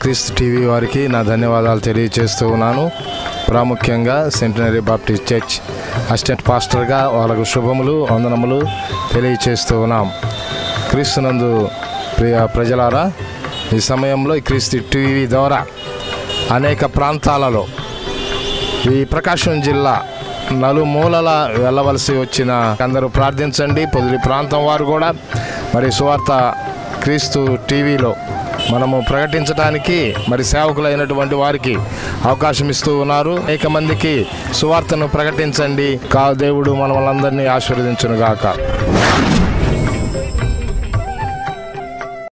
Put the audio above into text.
క్రీస్తు టీవీ వారికి నా ధన్యవాదాలు తెలియజేస్తూ ఉన్నాను ప్రాముఖ్యంగా సెంటనరీ బాప్టిస్ట్ చర్చ్ అసిస్టెంట్ పాస్టర్గా వాళ్ళకు శుభములు వందనములు తెలియచేస్తూ ఉన్నాం క్రీస్తునందు ప్రియ ప్రజలారా ఈ సమయంలో ఈ క్రీస్తు టీవీ ద్వారా అనేక ప్రాంతాలలో ఈ ప్రకాశం జిల్లా నలుమూలల వెళ్ళవలసి వచ్చిన అందరూ ప్రార్థించండి పొదిలి ప్రాంతం వారు కూడా మరి సువార్త క్రీస్తు టీవీలో మనము ప్రకటించడానికి మరి సేవకులైనటువంటి వారికి అవకాశం ఇస్తూ ఉన్నారు అనేక మందికి సువార్తను ప్రకటించండి కా దేవుడు మనల్ని ఆశీర్వదించును గాక